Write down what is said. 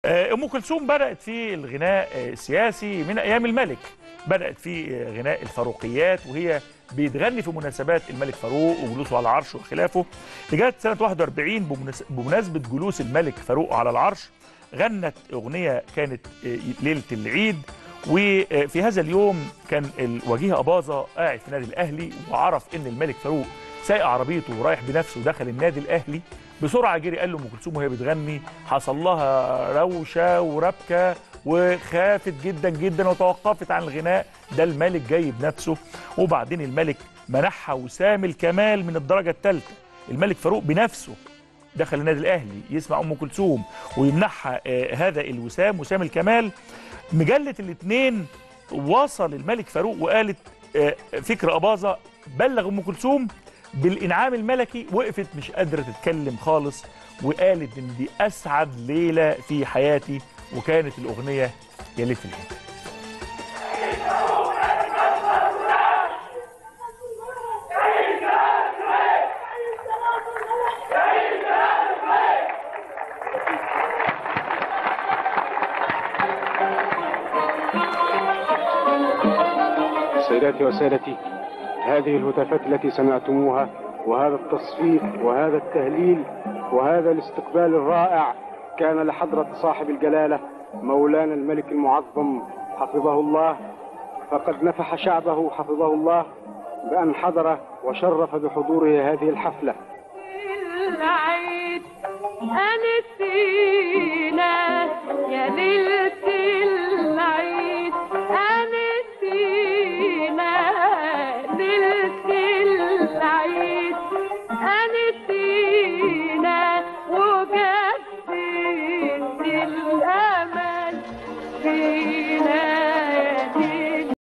آه، ام كلثوم بدات في الغناء آه، السياسي من ايام الملك بدات في آه، غناء الفاروقيات وهي بتغني في مناسبات الملك فاروق وجلوسه على العرش وخلافه لغايه سنه 41 بمناس- بمناسبه جلوس الملك فاروق على العرش غنت اغنيه كانت آه، ليله العيد وفي هذا اليوم كان الوجيه اباظه قاعد في النادي الاهلي وعرف ان الملك فاروق سايق عربيته ورايح بنفسه دخل النادي الاهلي بسرعه جري قال له ام كلثوم وهي بتغني حصل لها روشه وربكه وخافت جدا جدا وتوقفت عن الغناء ده الملك جاي بنفسه وبعدين الملك منحها وسام الكمال من الدرجه الثالثه الملك فاروق بنفسه دخل النادي الاهلي يسمع ام كلثوم ويمنحها آه، هذا الوسام وسام الكمال مجله الاثنين وصل الملك فاروق وقالت آه، فكر اباظه بلغ ام كلثوم بالانعام الملكي وقفت مش قادره تتكلم خالص وقالت ان دي اسعد ليله في حياتي وكانت الاغنيه يا ليت العيد سيداتي وسادتي هذه الهتافات التي سمعتموها وهذا التصفيق وهذا التهليل وهذا الاستقبال الرائع كان لحضرة صاحب الجلالة مولانا الملك المعظم حفظه الله فقد نفح شعبه حفظه الله بأن حضر وشرف بحضوره هذه الحفلة العيد أنسينا يا ليلة العيد أنسينا ليلة العيد أنسينا وجدت الأمل في